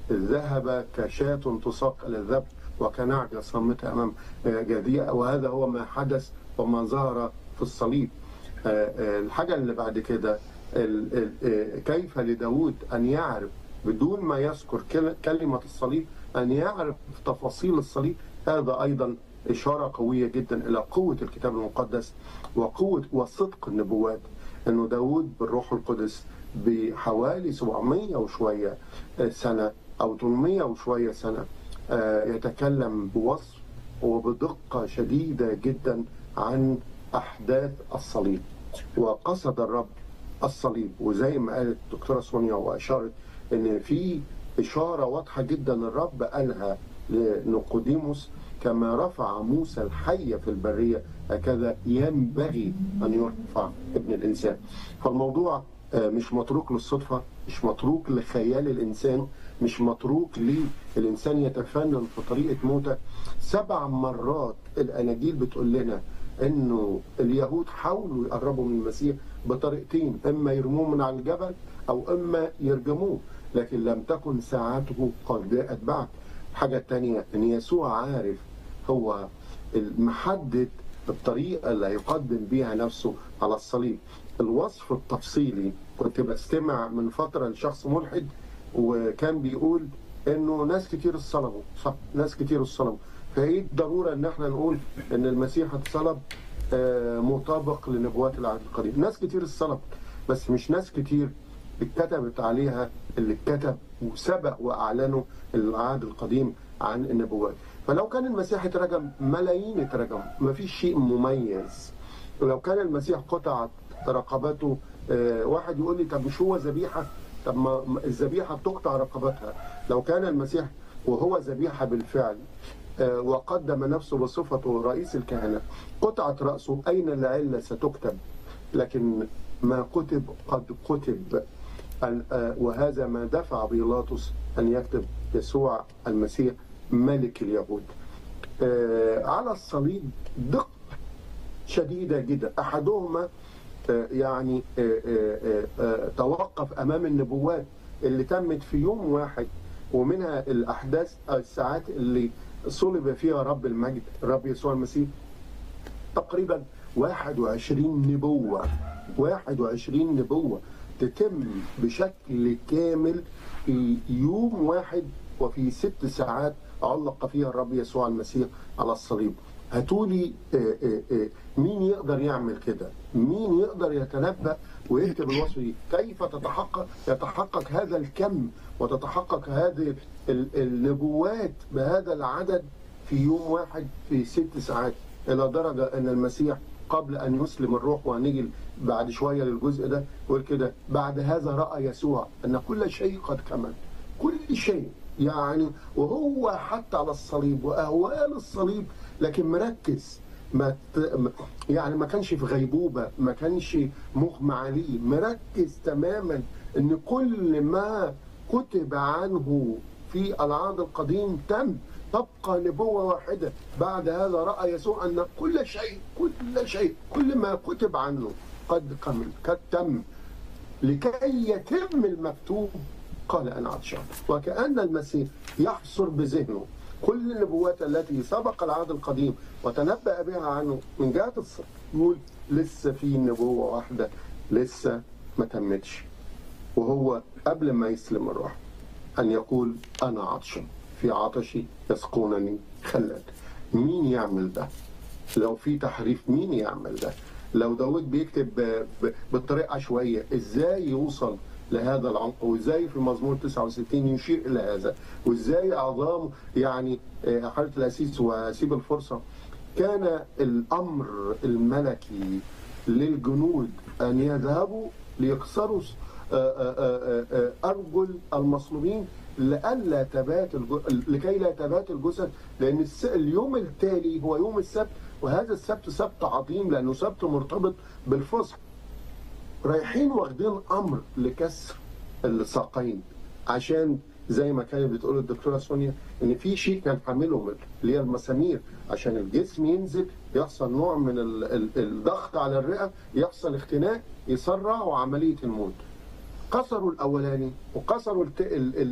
ذهب كشاة تساق إلى الذبح وكنعجة صامتة أمام جديئة وهذا هو ما حدث وما ظهر في الصليب الحاجة اللي بعد كده كيف لداود أن يعرف بدون ما يذكر كلمة الصليب أن يعرف تفاصيل الصليب هذا أيضا إشارة قوية جدا إلى قوة الكتاب المقدس وقوة وصدق النبوات أنه داود بالروح القدس بحوالي 700 وشوية سنة أو 800 وشوية سنة يتكلم بوصف وبدقة شديدة جدا عن أحداث الصليب وقصد الرب الصليب وزي ما قالت الدكتورة سونيا وأشارت أن في إشارة واضحة جدا الرب قالها لنقوديموس كما رفع موسى الحية في البرية هكذا ينبغي أن يرفع ابن الإنسان فالموضوع مش متروك للصدفة مش متروك لخيال الإنسان مش متروك للإنسان يتفنن في طريقة موته سبع مرات الأناجيل بتقول لنا انه اليهود حاولوا يقربوا من المسيح بطريقتين اما يرموه من على الجبل او اما يرجموه لكن لم تكن ساعته قد جاءت بعد الحاجة الثانية ان يسوع عارف هو محدد الطريقة اللي هيقدم بيها نفسه على الصليب الوصف التفصيلي كنت بستمع من فترة لشخص ملحد وكان بيقول انه ناس كتير اتصلبوا صح ناس كتير اتصلبوا فايه الضروره ان احنا نقول ان المسيح اتصلب مطابق لنبوات العهد القديم ناس كتير اتصلبت بس مش ناس كتير اتكتبت عليها اللي اتكتب وسبق واعلنوا العهد القديم عن النبوات فلو كان المسيح اترجم ملايين اترجم مفيش شيء مميز ولو كان المسيح قطعت رقبته واحد يقول لي طب مش هو ذبيحه طب ما الذبيحه بتقطع رقبتها لو كان المسيح وهو ذبيحه بالفعل وقدم نفسه بصفته رئيس الكهنة قطعت رأسه أين العلة ستكتب لكن ما كتب قد كتب وهذا ما دفع بيلاطس أن يكتب يسوع المسيح ملك اليهود على الصليب دقة شديدة جدا أحدهما يعني توقف أمام النبوات اللي تمت في يوم واحد ومنها الأحداث الساعات اللي صلب فيها رب المجد رب يسوع المسيح تقريبا 21 نبوة 21 نبوة تتم بشكل كامل في يوم واحد وفي ست ساعات علق فيها الرب يسوع المسيح على الصليب هاتولي مين يقدر يعمل كده مين يقدر يتنبأ ويكتب الوصف دي كيف تتحقق يتحقق هذا الكم وتتحقق هذه النبوات بهذا العدد في يوم واحد في ست ساعات الى درجه ان المسيح قبل ان يسلم الروح وهنيجي بعد شويه للجزء ده يقول كده بعد هذا راى يسوع ان كل شيء قد كمل كل شيء يعني وهو حتى على الصليب واهوال الصليب لكن مركز ما يعني ما كانش في غيبوبه ما كانش مغمى عليه مركز تماما ان كل ما كتب عنه في العهد القديم تم تبقى نبوه واحده بعد هذا راى يسوع ان كل شيء كل شيء كل ما كتب عنه قد كمل قد تم لكي يتم المكتوب قال انا عطشان وكان المسيح يحصر بذهنه كل النبوات التي سبق العهد القديم وتنبأ بها عنه من جهة الصدق يقول لسه في نبوة واحدة لسه ما تمتش وهو قبل ما يسلم الروح أن يقول أنا عطشان في عطشي يسقونني خلال مين يعمل ده لو في تحريف مين يعمل ده لو داود بيكتب بالطريقة عشوائية ازاي يوصل لهذا العمق وازاي في المزمور 69 يشير الى هذا وازاي اعظام يعني حاله الاسيس واسيب الفرصه كان الامر الملكي للجنود ان يذهبوا ليكسروا ارجل المصلوبين لئلا تبات لكي لا تبات الجثث لان اليوم التالي هو يوم السبت وهذا السبت سبت عظيم لانه سبت مرتبط بالفصح رايحين واخدين امر لكسر الساقين عشان زي ما كانت بتقول الدكتوره سونيا ان في شيء كان حامله اللي هي المسامير عشان الجسم ينزل يحصل نوع من الضغط على الرئه يحصل اختناق يسرع وعمليه الموت كسروا الاولاني وكسروا